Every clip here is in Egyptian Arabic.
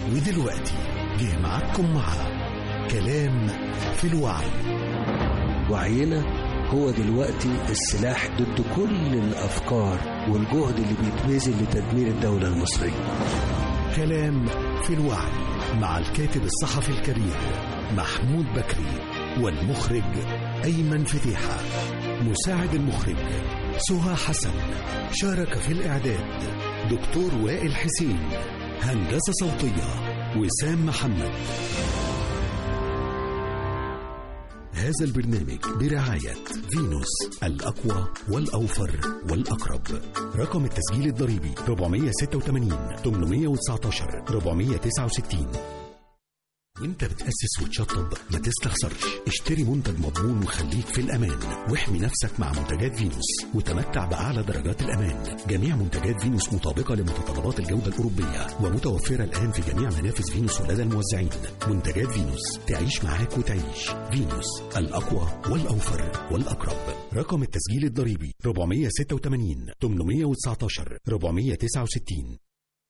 ودلوقتي جه معاكم مع كلام في الوعي وعينا هو دلوقتي السلاح ضد كل الأفكار والجهد اللي بيتبذل لتدمير الدولة المصرية كلام في الوعي مع الكاتب الصحفي الكبير محمود بكري والمخرج أيمن فتيحة مساعد المخرج سهى حسن شارك في الإعداد دكتور وائل حسين هندسة صوتية وسام محمد هذا البرنامج برعاية فينوس الأقوى والأوفر والأقرب رقم التسجيل الضريبي 486 819 469 وانت بتأسس وتشطب ما تستخسرش اشتري منتج مضمون وخليك في الأمان واحمي نفسك مع منتجات فينوس وتمتع بأعلى درجات الأمان جميع منتجات فينوس مطابقة لمتطلبات الجودة الأوروبية ومتوفرة الآن في جميع منافذ فينوس ولدى الموزعين منتجات فينوس تعيش معاك وتعيش فينوس الأقوى والأوفر والأقرب رقم التسجيل الضريبي 486 819 469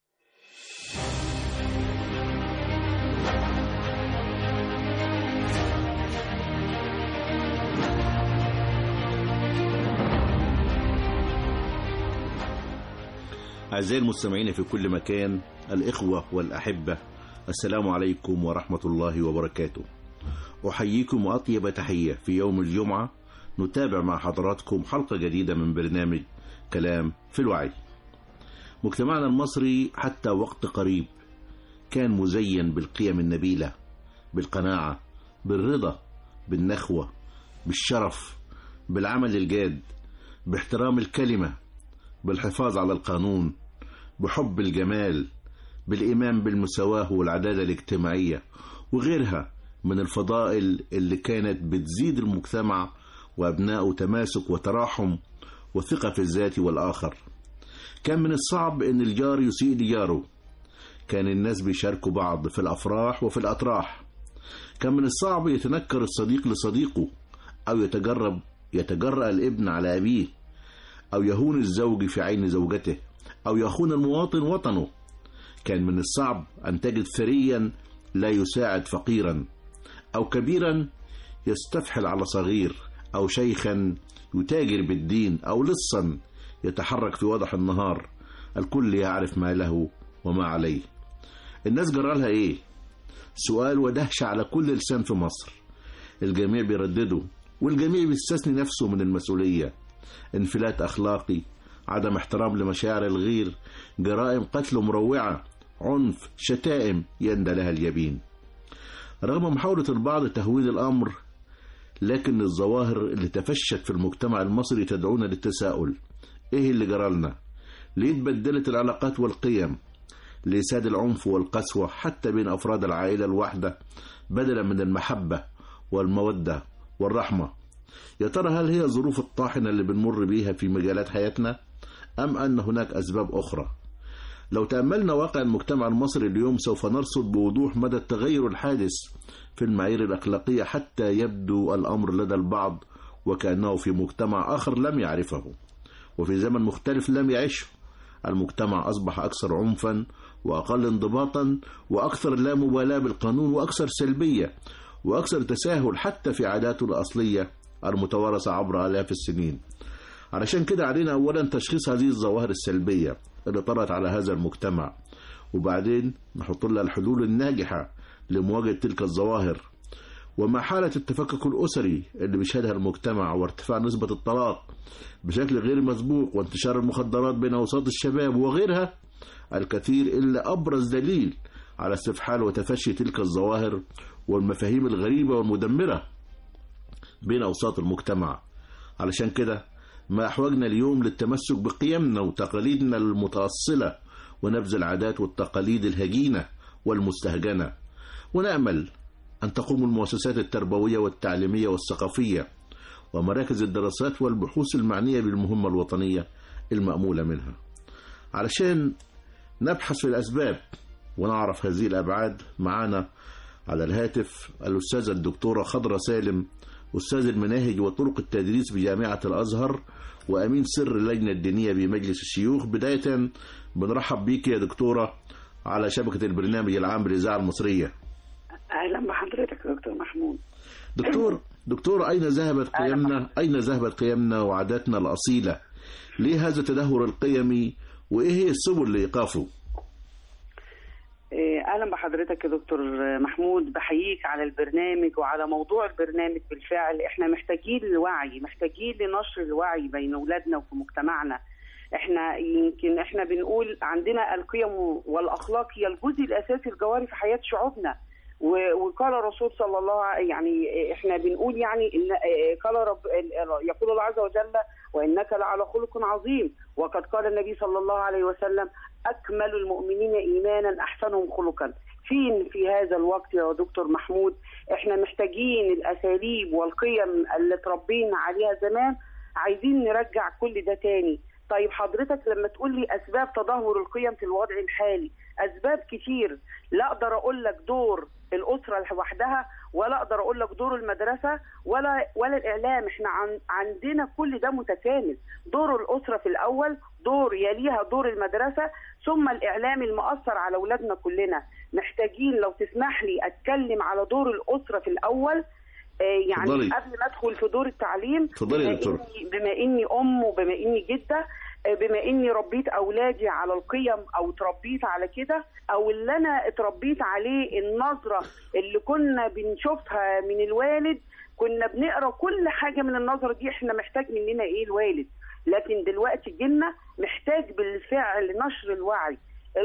أعزائي المستمعين في كل مكان الإخوة والأحبة السلام عليكم ورحمة الله وبركاته أحييكم وأطيب تحية في يوم الجمعة نتابع مع حضراتكم حلقة جديدة من برنامج كلام في الوعي مجتمعنا المصري حتى وقت قريب كان مزين بالقيم النبيلة بالقناعة بالرضا بالنخوة بالشرف بالعمل الجاد باحترام الكلمة بالحفاظ على القانون بحب الجمال بالإيمان بالمساواة والعدالة الاجتماعية وغيرها من الفضائل اللي كانت بتزيد المجتمع وأبنائه تماسك وتراحم وثقة في الذات والآخر كان من الصعب أن الجار يسيء لجاره كان الناس بيشاركوا بعض في الأفراح وفي الأطراح كان من الصعب يتنكر الصديق لصديقه أو يتجرب يتجرأ الابن على أبيه أو يهون الزوج في عين زوجته أو يخون المواطن وطنه كان من الصعب أن تجد ثريا لا يساعد فقيرا أو كبيرا يستفحل على صغير أو شيخا يتاجر بالدين أو لصا يتحرك في وضح النهار الكل يعرف ما له وما عليه الناس جرالها ايه سؤال ودهشة على كل لسان في مصر الجميع بيردده والجميع بيستثني نفسه من المسؤولية انفلات أخلاقي عدم احترام لمشاعر الغير جرائم قتل مروعة عنف شتائم يندى لها اليبين رغم محاولة البعض تهويل الأمر لكن الظواهر اللي تفشت في المجتمع المصري تدعونا للتساؤل ايه اللي جرالنا ليه اتبدلت العلاقات والقيم ليه ساد العنف والقسوة حتى بين أفراد العائلة الواحدة بدلا من المحبة والمودة والرحمة يا ترى هل هي ظروف الطاحنة اللي بنمر بيها في مجالات حياتنا أم أن هناك أسباب أخرى لو تأملنا واقع المجتمع المصري اليوم سوف نرصد بوضوح مدى التغير الحادث في المعايير الأخلاقية حتى يبدو الأمر لدى البعض وكأنه في مجتمع آخر لم يعرفه وفي زمن مختلف لم يعشه المجتمع أصبح أكثر عنفا وأقل انضباطا وأكثر لا مبالاة بالقانون وأكثر سلبية وأكثر تساهل حتى في عاداته الأصلية المتوارثة عبر آلاف السنين علشان كده علينا أولا تشخيص هذه الظواهر السلبية اللي طرأت على هذا المجتمع وبعدين نحط لها الحلول الناجحة لمواجهة تلك الظواهر ومع حالة التفكك الأسري اللي بيشهدها المجتمع وارتفاع نسبة الطلاق بشكل غير مسبوق وانتشار المخدرات بين أوساط الشباب وغيرها الكثير إلا أبرز دليل على استفحال وتفشي تلك الظواهر والمفاهيم الغريبة والمدمرة بين أوساط المجتمع علشان كده ما أحوجنا اليوم للتمسك بقيمنا وتقاليدنا المتأصلة ونبذ العادات والتقاليد الهجينة والمستهجنة ونأمل أن تقوم المؤسسات التربوية والتعليمية والثقافية ومراكز الدراسات والبحوث المعنية بالمهمة الوطنية المأمولة منها علشان نبحث في الأسباب ونعرف هذه الأبعاد معنا على الهاتف الأستاذة الدكتورة خضرة سالم أستاذ المناهج وطرق التدريس بجامعة الأزهر وأمين سر اللجنة الدينية بمجلس الشيوخ بداية بنرحب بيك يا دكتورة على شبكة البرنامج العام بالإذاعة المصرية اهلا بحضرتك يا دكتور محمود دكتور دكتور أين ذهبت قيمنا أين ذهبت قيمنا وعاداتنا الأصيلة ليه هذا التدهور القيمي وإيه هي السبل لإيقافه إيه، اهلا بحضرتك يا دكتور محمود بحييك على البرنامج وعلى موضوع البرنامج بالفعل احنا محتاجين لوعي محتاجين لنشر الوعي بين اولادنا وفي مجتمعنا احنا يمكن احنا بنقول عندنا القيم والاخلاق هي الجزء الاساسي الجوهري في حياه شعوبنا و- وقال الرسول صلى الله عليه يعني احنا بنقول يعني ان اه، قال رب يقول الله عز وجل وانك لعلى خلق عظيم وقد قال النبي صلى الله عليه وسلم اكمل المؤمنين ايمانا احسنهم خلقا فين في هذا الوقت يا دكتور محمود احنا محتاجين الاساليب والقيم اللي تربينا عليها زمان عايزين نرجع كل ده تاني طيب حضرتك لما تقول لي اسباب تدهور القيم في الوضع الحالي اسباب كتير لا اقدر اقول لك دور الاسره لوحدها ولا اقدر اقول لك دور المدرسه ولا ولا الاعلام احنا عن عندنا كل ده متكامل دور الاسره في الاول دور يليها دور المدرسه ثم الاعلام المؤثر على اولادنا كلنا محتاجين لو تسمح لي اتكلم على دور الاسره في الاول آه، يعني اتفضلي. قبل ما ادخل في دور التعليم اتفضلي يا بما دكتورة. إني- بما اني ام وبما اني جده آه، بما اني ربيت اولادي على القيم او اتربيت على كده او اللي انا اتربيت عليه النظره اللي كنا بنشوفها من الوالد كنا بنقرا كل حاجه من النظره دي احنا محتاج مننا ايه الوالد لكن دلوقتي جيلنا محتاج بالفعل نشر الوعي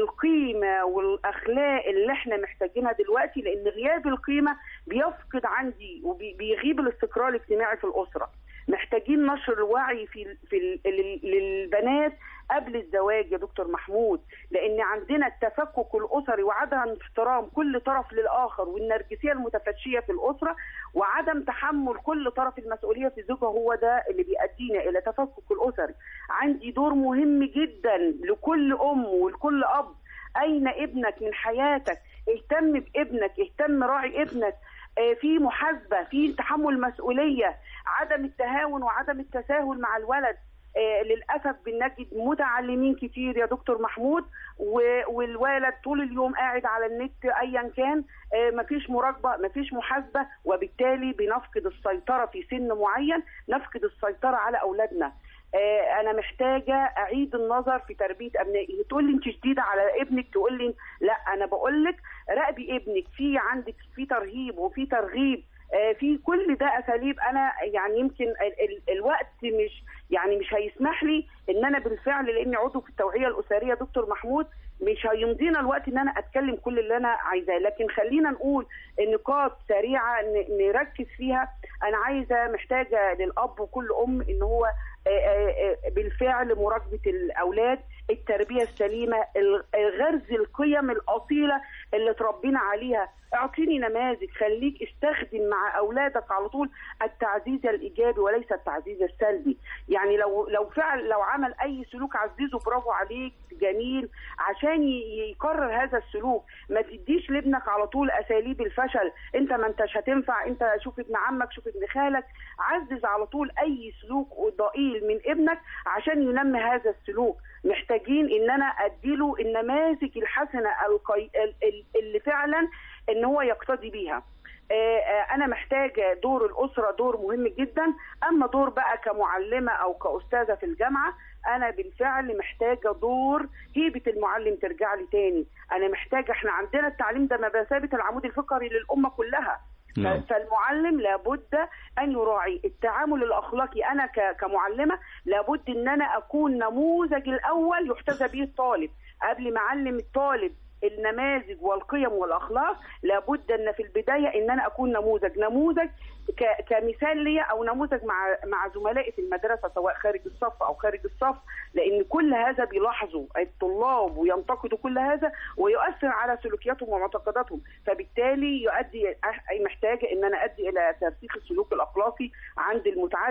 القيمه والاخلاق اللي احنا محتاجينها دلوقتي لان غياب القيمه بيفقد عندي وبيغيب الاستقرار الاجتماعي في الاسره محتاجين نشر الوعي في في ال- لل- للبنات قبل الزواج يا دكتور محمود لان عندنا التفكك الاسري وعدم احترام كل طرف للاخر والنرجسيه المتفشيه في الاسره وعدم تحمل كل طرف المسؤوليه في زوجها هو ده اللي بيؤدينا الى تفكك الاسري عندي دور مهم جدا لكل ام ولكل اب اين ابنك من حياتك اهتم بابنك اهتم راعي ابنك آه، في محاسبه في تحمل مسؤوليه عدم التهاون وعدم التساهل مع الولد آه، للاسف بنجد متعلمين كتير يا دكتور محمود و- والولد طول اليوم قاعد على النت ايا كان آه، مفيش مراقبه مفيش محاسبه وبالتالي بنفقد السيطره في سن معين نفقد السيطره على اولادنا آه، انا محتاجه اعيد النظر في تربيه ابنائي تقول لي انت شديده على ابنك تقول لي لا انا بقول لك راقبي ابنك في عندك في ترهيب وفي ترغيب آه، في كل ده اساليب انا يعني يمكن ال ال الوقت مش يعني مش هيسمح لي ان انا بالفعل لاني عضو في التوعيه الاسريه دكتور محمود مش هيمضينا الوقت ان انا اتكلم كل اللي انا عايزاه لكن خلينا نقول نقاط سريعه ن- نركز فيها انا عايزه محتاجه للاب وكل ام ان هو آه، آه، آه، بالفعل مراقبه الاولاد التربيه السليمه ال- غرز القيم الاصيله اللي تربينا عليها اعطيني نماذج خليك استخدم مع اولادك على طول التعزيز الايجابي وليس التعزيز السلبي يعني لو لو فعل لو عمل اي سلوك عزيزه برافو عليك جميل عشان ي- يكرر هذا السلوك ما تديش لابنك على طول اساليب الفشل انت ما انتش هتنفع انت شوف ابن عمك شوف ابن خالك عزز على طول اي سلوك ضئيل من ابنك عشان ينمي هذا السلوك محتاجين ان انا اديله النماذج الحسنه القي... ال- ال- اللي فعلا ان هو يقتدي بيها آه، آه، انا محتاجه دور الاسره دور مهم جدا اما دور بقى كمعلمه او كاستاذه في الجامعه انا بالفعل محتاجه دور هيبه المعلم ترجع لي تاني انا محتاجه احنا عندنا التعليم ده بمثابه العمود الفقري للامه كلها نعم. ف- فالمعلم لابد ان يراعي التعامل الاخلاقي انا ك- كمعلمه لابد ان انا اكون نموذج الاول يحتذى به الطالب قبل ما اعلم الطالب النماذج والقيم والاخلاق لابد ان في البدايه ان انا اكون نموذج نموذج ك- كمثال ليا او نموذج مع مع زملائي في المدرسه سواء خارج الصف او خارج الصف لان كل هذا بيلاحظوا الطلاب وينتقدوا كل هذا ويؤثر على سلوكياتهم ومعتقداتهم فبالتالي يؤدي أح- محتاجه ان انا ادي الى ترسيخ السلوك الاخلاقي عند المتعلم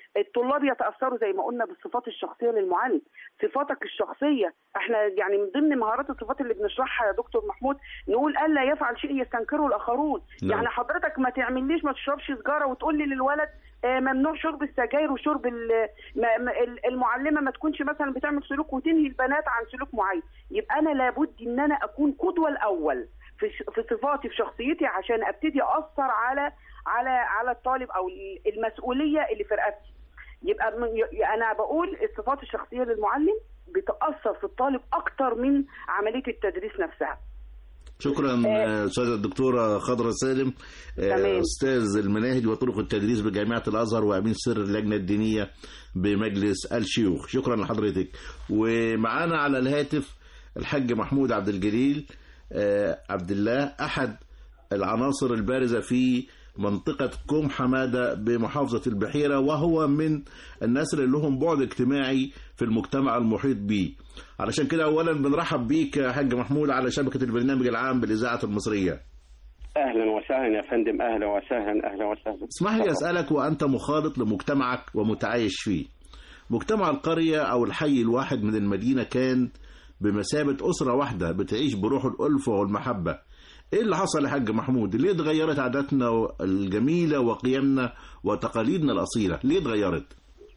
الطلاب يتاثروا زي ما قلنا بالصفات الشخصيه للمعلم صفاتك الشخصيه احنا يعني من ضمن مهارات الصفات اللي بنشرحها يا دكتور محمود نقول الا يفعل شيء يستنكره الاخرون نعم. يعني حضرتك ما تعمليش ما تشربش سيجاره وتقول لي للولد آه، ممنوع شرب السجاير وشرب ال- ما- ما- ال- المعلمه ما تكونش مثلا بتعمل سلوك وتنهي البنات عن سلوك معين يبقى انا لابد ان انا اكون قدوه الاول في ش- في صفاتي في شخصيتي عشان ابتدي اثر على على على الطالب او ال- المسؤوليه اللي في رقبتي يبقى من- ي- انا بقول الصفات الشخصيه للمعلم بتاثر في الطالب اكتر من عمليه التدريس نفسها شكرا آه، استاذه الدكتوره خضرة سالم آه، تمام. استاذ المناهج وطرق التدريس بجامعه الازهر وامين سر اللجنه الدينيه بمجلس الشيوخ شكرا لحضرتك ومعانا على الهاتف الحاج محمود عبد الجليل آه، عبد الله احد العناصر البارزه في منطقة كوم حمادة بمحافظة البحيرة وهو من الناس اللي لهم بعد اجتماعي في المجتمع المحيط به علشان كده أولا بنرحب بيك يا حاج محمود على شبكة البرنامج العام بالإذاعة المصرية اهلا وسهلا يا فندم اهلا وسهلا اهلا وسهلا اسمح لي أسألك وأنت مخالط لمجتمعك ومتعايش فيه مجتمع القرية أو الحي الواحد من المدينة كان بمثابة أسرة واحدة بتعيش بروح الألفة والمحبة إيه اللي حصل يا حاج محمود؟ ليه اتغيرت عاداتنا الجميلة وقيمنا وتقاليدنا الأصيلة؟ ليه اتغيرت؟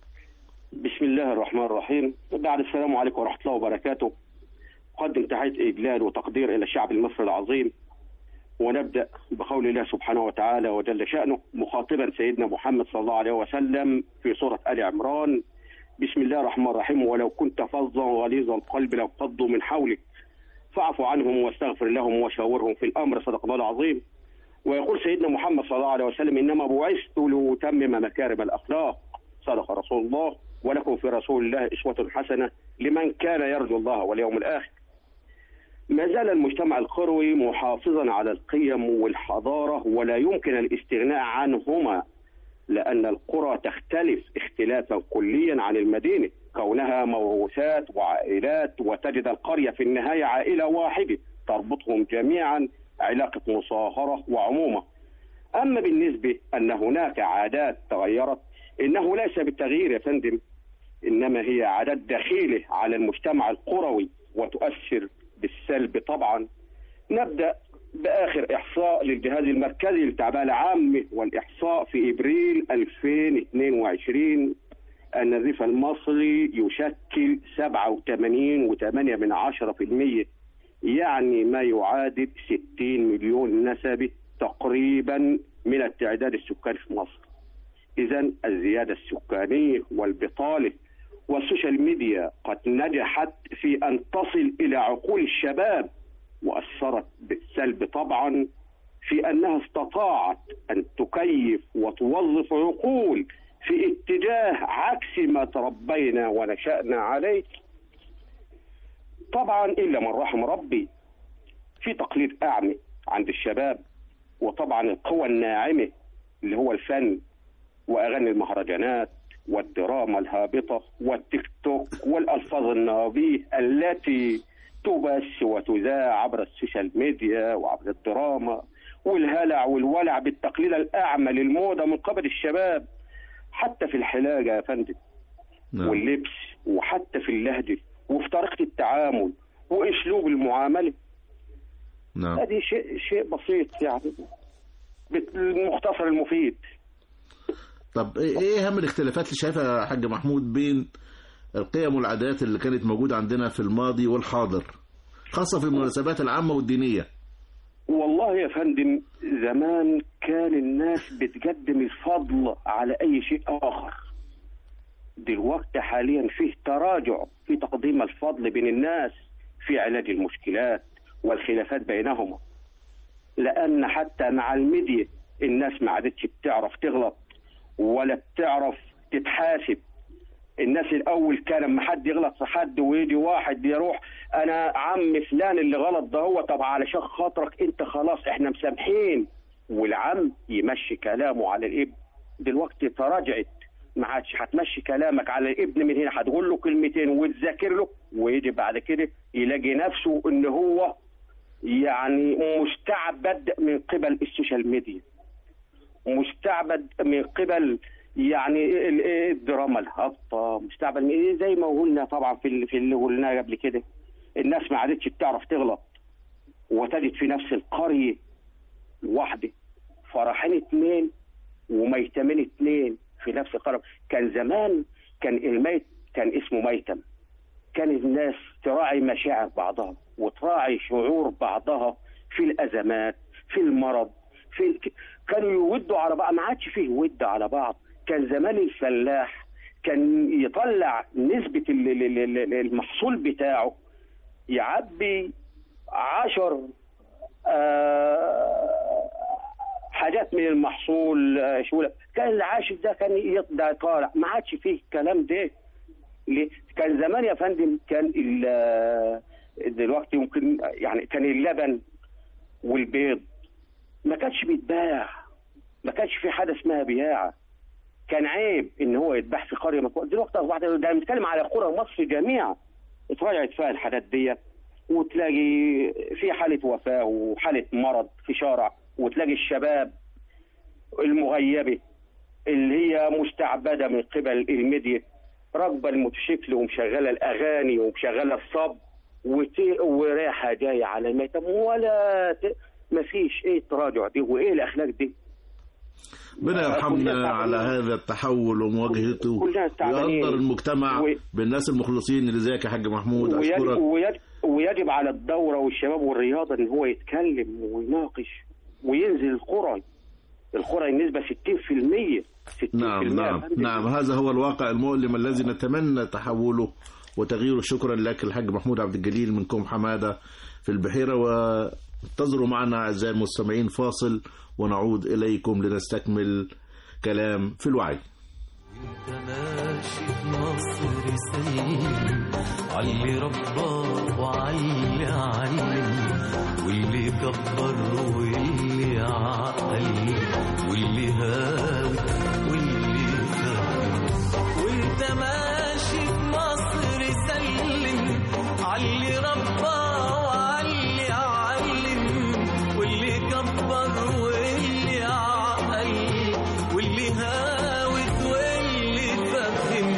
بسم الله الرحمن الرحيم بعد السلام عليكم ورحمه الله وبركاته اقدم تحيه اجلال وتقدير الى الشعب المصري العظيم ونبدا بقول الله سبحانه وتعالى وجل شانه مخاطبا سيدنا محمد صلى الله عليه وسلم في سوره ال عمران بسم الله الرحمن الرحيم ولو كنت فظا غليظ القلب لانفضوا من حولك فاعف عنهم واستغفر لهم وشاورهم في الامر صدق الله العظيم ويقول سيدنا محمد صلى الله عليه وسلم انما بعثت لاتمم مكارم الاخلاق صدق رسول الله ولكم في رسول الله اسوه حسنه لمن كان يرجو الله واليوم الاخر. ما زال المجتمع القروي محافظا على القيم والحضاره ولا يمكن الاستغناء عنهما لان القرى تختلف اختلافا كليا عن المدينه كونها موروثات وعائلات وتجد القريه في النهايه عائله واحده تربطهم جميعا علاقه مصاهره وعمومه. اما بالنسبه ان هناك عادات تغيرت انه ليس بالتغيير يا فندم انما هي عادات دخيله على المجتمع القروي وتؤثر بالسلب طبعا نبدا باخر احصاء للجهاز المركزي للتعبئه العامه والاحصاء في ابريل 2022 ان الريف المصري يشكل 87.8 من 10% يعني ما يعادل 60 مليون نسمه تقريبا من التعداد السكاني في مصر إذا الزيادة السكانية والبطالة والسوشيال ميديا قد نجحت في أن تصل إلى عقول الشباب وأثرت بالسلب طبعا في أنها استطاعت أن تكيف وتوظف عقول في اتجاه عكس ما تربينا ونشأنا عليه طبعا إلا من رحم ربي في تقليد أعمى عند الشباب وطبعا القوى الناعمة اللي هو الفن واغاني المهرجانات والدراما الهابطه والتيك توك والالفاظ النابيه التي تبث وتذاع عبر السوشيال ميديا وعبر الدراما والهلع والولع بالتقليد الاعمى للموضه من قبل الشباب حتى في الحلاقه يا فندم نعم. واللبس وحتى في اللهجه وفي طريقه التعامل واسلوب المعامله نعم هذه شيء شيء بسيط يعني بالمختصر المفيد طب ايه إيه اهم الاختلافات اللي شايفها يا حاج محمود بين القيم والعادات اللي كانت موجوده عندنا في الماضي والحاضر خاصه في المناسبات العامه والدينيه والله يا فندم زمان كان الناس بتقدم الفضل على اي شيء اخر دلوقتي حاليا فيه تراجع في تقديم الفضل بين الناس في علاج المشكلات والخلافات بينهما لان حتى مع الميديا الناس ما عادتش بتعرف تغلط ولا بتعرف تتحاسب الناس الاول كان لما حد يغلط في حد ويجي واحد يروح انا عم فلان اللي غلط ده هو طب علشان خاطرك انت خلاص احنا مسامحين والعم يمشي كلامه على الابن دلوقتي تراجعت ما عادش هتمشي كلامك على الابن من هنا هتقول له كلمتين وتذاكر له ويجي بعد كده يلاقي نفسه ان هو يعني مستعبد من قبل السوشيال ميديا مستعبد من قبل يعني ال- إيه الدراما الهابطه مستقبل إيه زي ما قلنا طبعا في ال- في اللي قلناه قبل كده الناس ما عادتش بتعرف تغلط وتجد في نفس القريه واحده فرحين اتنين وميتمين اتنين في نفس القريه كان زمان كان الميت كان اسمه ميتم كان الناس تراعي مشاعر بعضها وتراعي شعور بعضها في الازمات في المرض في ال... كانوا يودوا على بعض ما عادش فيه ود على بعض كان زمان الفلاح كان يطلع نسبة ال- ال- ال- ال- المحصول بتاعه يعبي عشر آه، حاجات من المحصول آه، شو لا. كان العاشر ده كان يطلع طالع ما عادش فيه الكلام ده ليه؟ كان زمان يا فندم كان ال- دلوقتي ممكن يعني كان اللبن والبيض ما كانش بيتباع ما كانش في حاجه اسمها بياعه كان عيب ان هو يتباع في قريه مكو... دلوقتي اصبحت ده بنتكلم على قرى مصر جميعا اتراجعت فيها الحاجات دي وتلاقي في حاله وفاه وحاله مرض في شارع وتلاقي الشباب المغيبه اللي هي مستعبده من قبل الميديا راكبه الموتوسيكل ومشغله الاغاني ومشغله الصب وت... ورايحه جايه على الميتم ولا ت... ما فيش ايه التراجع دي وايه الاخلاق دي ربنا كلنا يرحمنا تعبانين. على هذا التحول ومواجهته كلنا تعبانين. ويقدر المجتمع و- بالناس المخلصين اللي زيك يا حاج محمود ويجب, اشكرك ويجب, ويجب على الدوره والشباب والرياضه ان هو يتكلم ويناقش وينزل القرى القرى النسبه 60% 60% نعم يا نعم فندم. نعم هذا هو الواقع المؤلم الذي نتمنى تحوله وتغييره شكرا لك الحاج محمود عبد الجليل من كوم حماده في البحيره وانتظروا معنا اعزائي المستمعين فاصل ونعود اليكم لنستكمل كلام في الوعي انت ماشي في مصر سليم علي رباه وعلي علم واللي كبر واللي عقل واللي هاوي واللي فهم وانت ماشي في مصر سلم علي رباه وعلي علم واللي كبر واللي عقل واللي هاوت واللي فهم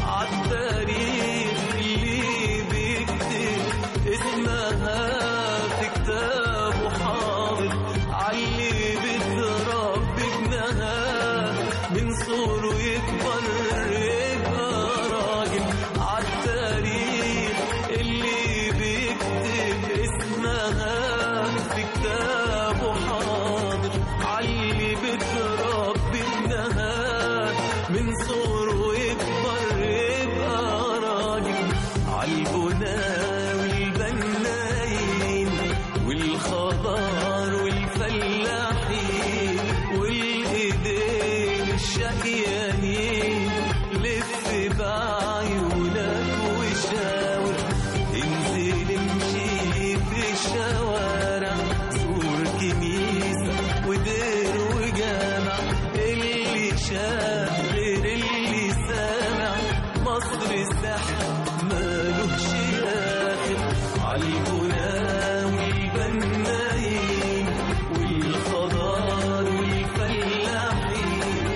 عالتاريخ اللي بيكتب اسمها في كتابه حاضر علي بتربي ابنها من صغره يكبر يبقى راجل عالتاريخ اللي بيكتب اسمها في كتابه حاضر علي بتربي ابنها من صغره يكبر يبقى راجل عالبناء والبنايين والخضار والفلاحين والايدين الشقيانين لف بعيونك وشاور انزل امشي في الشوارع زور كنيسة ودير وجامع اللي شاف غير اللي سامع مصر السحر مالوش آخر عالبناء والبنايين والخضار والفلاحين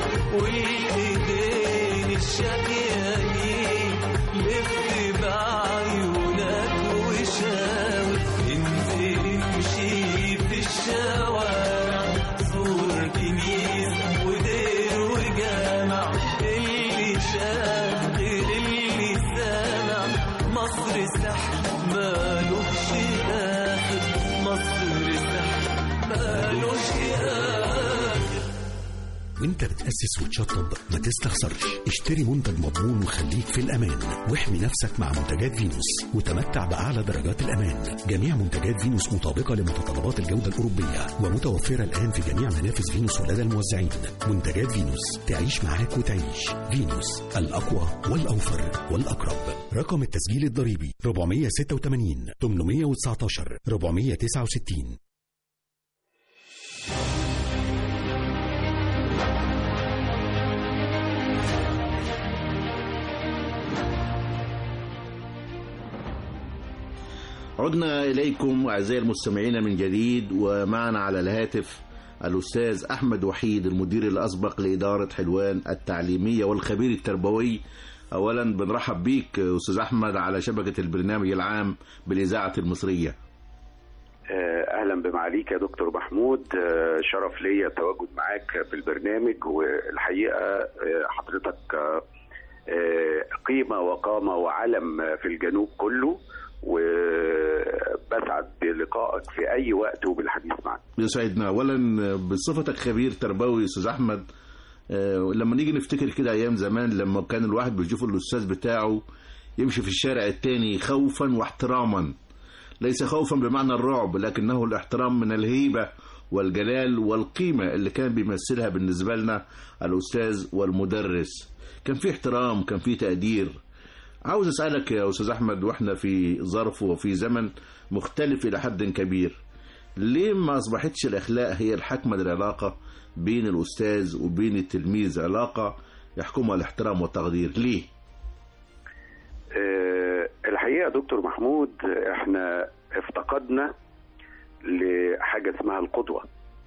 والايدين الشقيانين لف بعيونك وشاور انزل امشي في الشوارع زور كنيسة ودير وجامع اللي شاف غير اللي سامع مصر سحر مالوش آخر مصر سحر مالوش آخر وانت بتأسس وتشطب ما تستخسرش اشتري منتج مضمون وخليك في الأمان واحمي نفسك مع منتجات فينوس وتمتع بأعلى درجات الأمان جميع منتجات فينوس مطابقة لمتطلبات الجودة الأوروبية ومتوفرة الآن في جميع منافذ فينوس ولدى الموزعين منتجات فينوس تعيش معاك وتعيش فينوس الأقوى والأوفر والأقرب رقم التسجيل الضريبي 486 819 469 عدنا إليكم أعزائي المستمعين من جديد ومعنا على الهاتف الأستاذ أحمد وحيد المدير الأسبق لإدارة حلوان التعليمية والخبير التربوي أولا بنرحب بيك أستاذ أحمد على شبكة البرنامج العام بالإذاعة المصرية اهلا بمعاليك يا دكتور محمود آه، شرف ليا التواجد معاك في البرنامج والحقيقه آه، حضرتك آه، آه، قيمه وقامه وعلم في الجنوب كله وبسعد بلقائك في اي وقت وبالحديث معك يسعدنا أولا بصفتك خبير تربوي أستاذ أحمد آه، لما نيجي نفتكر كده أيام زمان لما كان الواحد بيشوف الأستاذ بتاعه يمشي في الشارع التاني خوفا واحتراما ليس خوفا بمعنى الرعب لكنه الاحترام من الهيبة والجلال والقيمة اللي كان بيمثلها بالنسبة لنا الأستاذ والمدرس كان في احترام كان في تقدير عاوز أسألك يا أستاذ أحمد وإحنا في ظرف وفي زمن مختلف إلى حد كبير ليه ما أصبحتش الأخلاق هي الحكمة للعلاقة بين الأستاذ وبين التلميذ علاقة يحكمها الاحترام والتقدير ليه؟ آه، الحقيقه يا دكتور محمود احنا افتقدنا لحاجه اسمها القدوه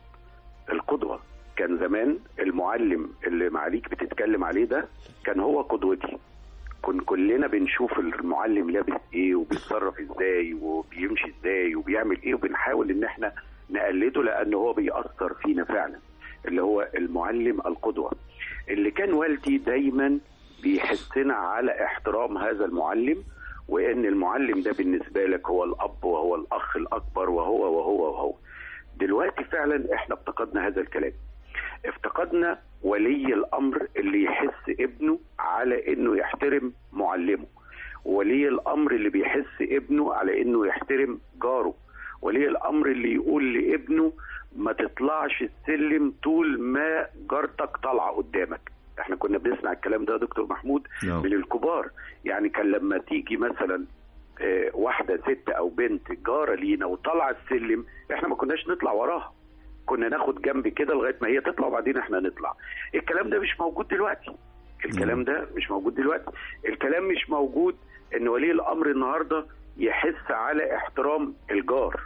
القدوه كان زمان المعلم اللي معاليك بتتكلم عليه ده كان هو قدوتي كن كلنا بنشوف المعلم لابس ايه وبيتصرف ازاي وبيمشي ازاي وبيعمل ايه وبنحاول ان احنا نقلده لان هو بيأثر فينا فعلا اللي هو المعلم القدوه اللي كان والدي دايما بيحسنا على احترام هذا المعلم وان المعلم ده بالنسبه لك هو الاب وهو الاخ الاكبر وهو وهو وهو دلوقتي فعلا احنا افتقدنا هذا الكلام افتقدنا ولي الامر اللي يحس ابنه على انه يحترم معلمه ولي الامر اللي بيحس ابنه على انه يحترم جاره ولي الامر اللي يقول لابنه ما تطلعش السلم طول ما جارتك طالعه قدامك احنا كنا بنسمع الكلام ده يا دكتور محمود نعم. من الكبار يعني كان لما تيجي مثلا آه، واحده ست او بنت جاره لينا وطالعه السلم احنا ما كناش نطلع وراها كنا ناخد جنب كده لغايه ما هي تطلع وبعدين احنا نطلع الكلام ده مش موجود دلوقتي الكلام ده مش موجود دلوقتي الكلام مش موجود ان ولي الامر النهارده يحس على احترام الجار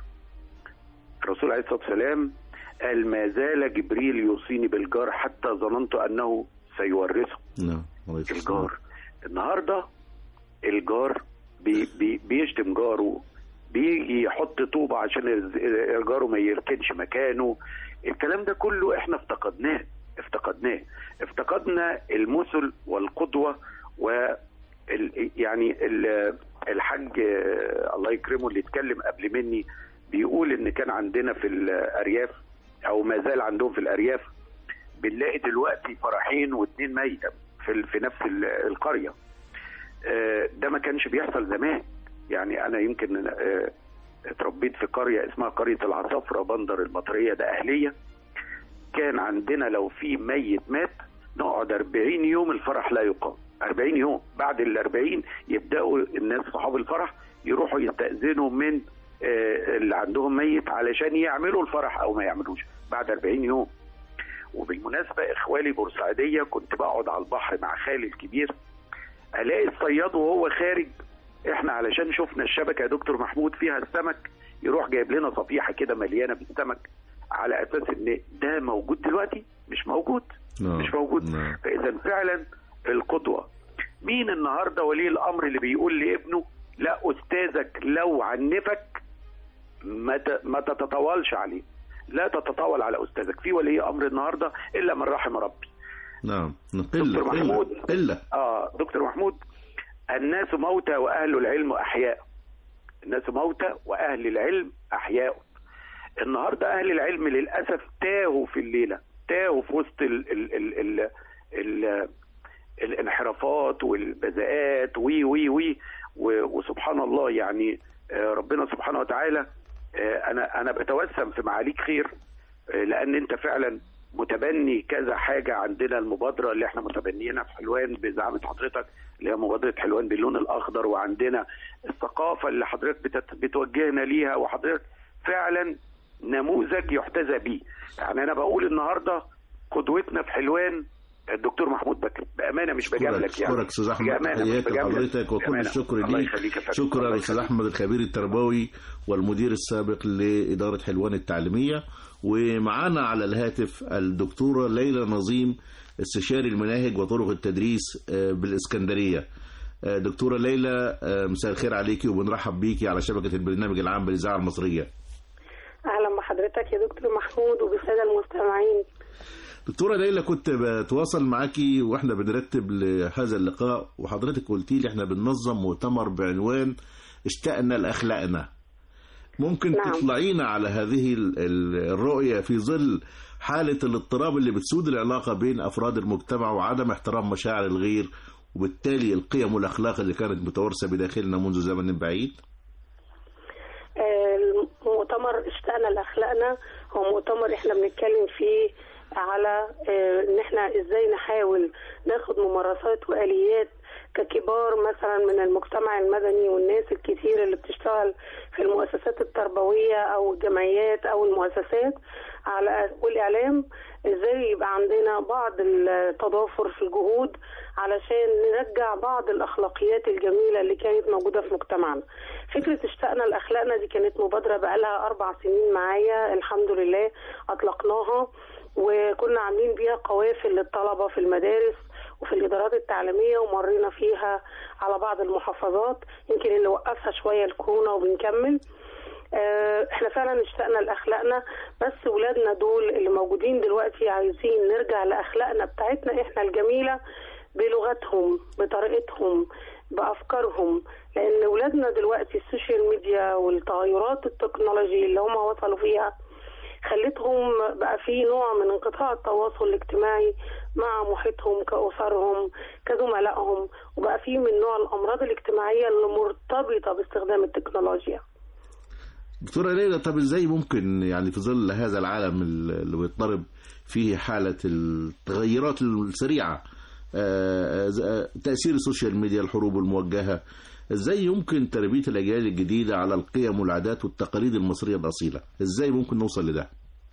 الرسول عليه الصلاه والسلام قال ما زال جبريل يوصيني بالجار حتى ظننت انه سيورثه نعم الله يسلمك. الجار النهارده الجار بي بي بيشتم جاره بيجي يحط طوبة عشان الز- جاره ما يركنش مكانه الكلام ده كله احنا افتقدناه افتقدناه افتقدنا المثل والقدوة و ال- يعني ال- الحاج آه، الله يكرمه اللي اتكلم قبل مني بيقول ان كان عندنا في الارياف او ما زال عندهم في الارياف بنلاقي دلوقتي فرحين واثنين ميتة في ال- في نفس ال- القريه آه، ده ما كانش بيحصل زمان يعني انا يمكن آه، اتربيت في قريه اسمها قريه العصافره بندر المطريه ده اهليه كان عندنا لو في ميت مات نقعد 40 يوم الفرح لا يقام 40 يوم بعد ال 40 يبداوا الناس صحاب الفرح يروحوا يستاذنوا من آه، اللي عندهم ميت علشان يعملوا الفرح او ما يعملوش بعد 40 يوم وبالمناسبه اخوالي بورسعيديه كنت بقعد على البحر مع خالي الكبير الاقي الصياد وهو خارج احنا علشان شفنا الشبكه يا دكتور محمود فيها السمك يروح جايب لنا صفيحه كده مليانه بالسمك على اساس ان ده موجود دلوقتي مش موجود نعم. مش موجود نعم. فاذا فعلا القدوه مين النهارده ولي الامر اللي بيقول لابنه لا استاذك لو عنفك ما ت- ما تتطاولش عليه لا تتطاول على استاذك في ولي امر النهارده الا من رحم ربي نعم قلة دكتور محمود. قلة قلة اه دكتور محمود الناس موتى واهل العلم احياء الناس موتى واهل العلم احياء النهارده اهل العلم للاسف تاهوا في الليله تاهوا في وسط ال ال ال ال ال الانحرافات والبذاءات وي وي وي و- وسبحان الله يعني آه، ربنا سبحانه وتعالى آه، انا انا بتوسم في معاليك خير آه، لان انت فعلا متبني كذا حاجه عندنا المبادره اللي احنا متبنيينها في حلوان بزعامه حضرتك اللي هي مبادره حلوان باللون الاخضر وعندنا الثقافه اللي حضرتك بتت- بتوجهنا ليها وحضرتك فعلا نموذج يحتذى بيه يعني انا بقول النهارده قدوتنا في حلوان الدكتور محمود بكر بامانه مش بجاملك اشكرك يعني اشكرك استاذ احمد بأمانة مش تحياتي بجاملك. لحضرتك وكل بأمانة. الشكر الله ليك يخليك يا فندم. شكرا الله استاذ يخليك. احمد الخبير التربوي والمدير السابق لاداره حلوان التعليميه ومعانا على الهاتف الدكتوره ليلى نظيم استشاري المناهج وطرق التدريس آه، بالاسكندريه آه، دكتوره ليلى آه، مساء الخير عليكي وبنرحب بيكي على شبكه البرنامج العام بالاذاعه المصريه اهلا بحضرتك يا دكتور محمود وبالساده المستمعين دكتورة ليلى كنت بتواصل معاكي واحنا بنرتب لهذا اللقاء وحضرتك قلتي لي احنا بننظم مؤتمر بعنوان اشتقنا لاخلاقنا ممكن نعم. تطلعينا على هذه ال- ال- الرؤية في ظل حالة الاضطراب اللي بتسود العلاقة بين أفراد المجتمع وعدم احترام مشاعر الغير وبالتالي القيم والأخلاق اللي كانت متوارثة بداخلنا منذ زمن بعيد آه، المؤتمر اشتقنا لاخلاقنا هو مؤتمر احنا بنتكلم فيه على آه، ان احنا ازاي نحاول ناخد ممارسات واليات ككبار مثلا من المجتمع المدني والناس الكتير اللي بتشتغل في المؤسسات التربويه او الجمعيات او المؤسسات على والاعلام ازاي يبقى عندنا بعض التضافر في الجهود علشان نرجع بعض الاخلاقيات الجميله اللي كانت موجوده في مجتمعنا. فكره اشتقنا لاخلاقنا دي كانت مبادره بقالها اربع سنين معايا الحمد لله اطلقناها وكنا عاملين بيها قوافل للطلبه في المدارس وفي الادارات التعليميه ومرينا فيها على بعض المحافظات يمكن اللي وقفها شويه الكورونا وبنكمل آه، احنا فعلا اشتقنا لاخلاقنا بس ولادنا دول اللي موجودين دلوقتي عايزين نرجع لاخلاقنا بتاعتنا احنا الجميله بلغتهم بطريقتهم بافكارهم لان ولادنا دلوقتي السوشيال ميديا والتغيرات التكنولوجي اللي هم وصلوا فيها خلتهم بقى في نوع من انقطاع التواصل الاجتماعي مع محيطهم كأسرهم كزملائهم وبقى في من نوع الأمراض الاجتماعية اللي مرتبطة باستخدام التكنولوجيا دكتورة ليلى طب ازاي ممكن يعني في ظل هذا العالم اللي بيضطرب فيه حالة التغيرات السريعة آه، آه، تأثير السوشيال ميديا الحروب الموجهة ازاي يمكن تربية الأجيال الجديدة على القيم والعادات والتقاليد المصرية الأصيلة ازاي ممكن نوصل لده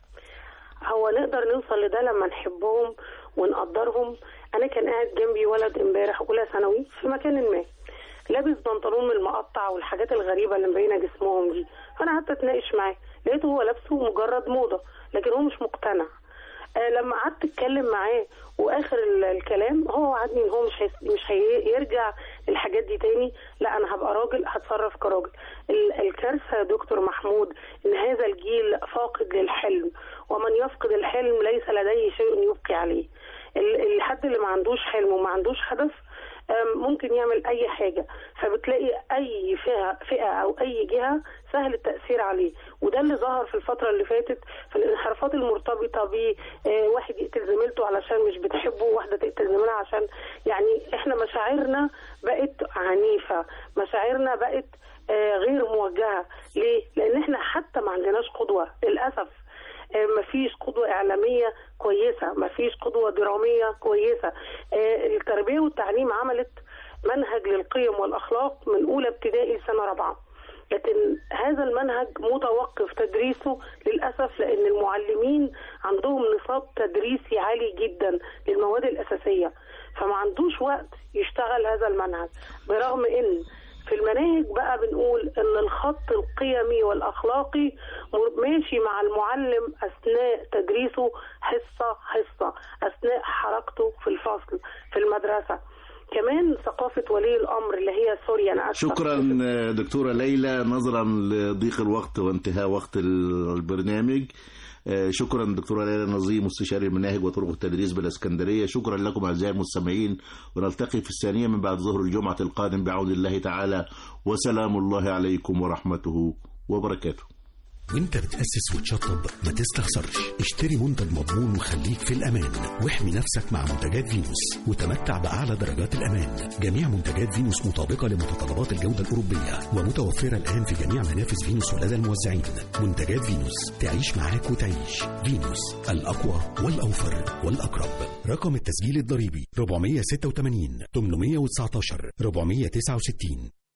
هو نقدر نوصل لده لما نحبهم ونقدرهم انا كان قاعد جنبي ولد امبارح اولى ثانوي في مكان ما لابس بنطلون من المقطع والحاجات الغريبه اللي مبينه جسمهم دي فانا قعدت اتناقش معاه لقيته هو لابسه مجرد موضه لكن هو مش مقتنع آه لما قعدت اتكلم معاه واخر ال- الكلام هو وعدني ان هو مش هيس- مش هيرجع للحاجات دي تاني لا انا هبقى راجل هتصرف كراجل ال- الكارثه يا دكتور محمود ان هذا الجيل فاقد للحلم ومن يفقد الحلم ليس لديه شيء يبقي عليه ال- الحد اللي ما عندوش حلم وما عندوش هدف آم، ممكن يعمل اي حاجه فبتلاقي اي فئه فئه او اي جهه سهل التاثير عليه وده اللي ظهر في الفتره اللي فاتت في الانحرافات المرتبطه ب آه، واحد يقتل زميلته علشان مش بتحبه واحده تقتل زميلها عشان يعني احنا مشاعرنا بقت عنيفه مشاعرنا بقت آه، غير موجهه ليه لان احنا حتى ما عندناش قدوه للاسف آه، مفيش قدوة إعلامية كويسة مفيش قدوة درامية كويسة آه، التربية والتعليم عملت منهج للقيم والأخلاق من أولى ابتدائي لسنة رابعة لكن هذا المنهج متوقف تدريسه للأسف لأن المعلمين عندهم نصاب تدريسي عالي جدا للمواد الأساسية فما عندوش وقت يشتغل هذا المنهج برغم إن في المناهج بقى بنقول ان الخط القيمي والاخلاقي مر- ماشي مع المعلم اثناء تدريسه حصه حصه اثناء حركته في الفصل في المدرسه كمان ثقافه ولي الامر اللي هي سوري انا اسفه شكرا دكتورة ليلى نظرا لضيق الوقت وانتهاء وقت البرنامج آه، شكرا دكتورة ليلى نظيم مستشاري المناهج وطرق التدريس بالاسكندرية شكرا لكم أعزائي المستمعين ونلتقي في الثانية من بعد ظهر الجمعة القادم بعون الله تعالى وسلام الله عليكم ورحمته وبركاته وانت بتأسس وتشطب ما تستخسرش اشتري منتج مضمون وخليك في الأمان واحمي نفسك مع منتجات فينوس وتمتع بأعلى درجات الأمان جميع منتجات فينوس مطابقة لمتطلبات الجودة الأوروبية ومتوفرة الآن في جميع منافذ فينوس ولدى الموزعين منتجات فينوس تعيش معاك وتعيش فينوس الأقوى والأوفر والأقرب رقم التسجيل الضريبي 486 819 469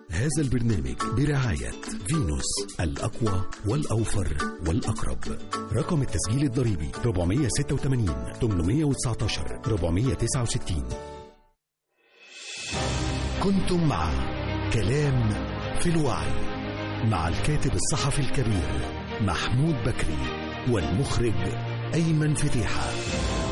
هذا البرنامج برعاية فينوس الأقوى والأوفر والأقرب رقم التسجيل الضريبي 486 819 469 كنتم مع كلام في الوعي مع الكاتب الصحفي الكبير محمود بكري والمخرج أيمن فتيحة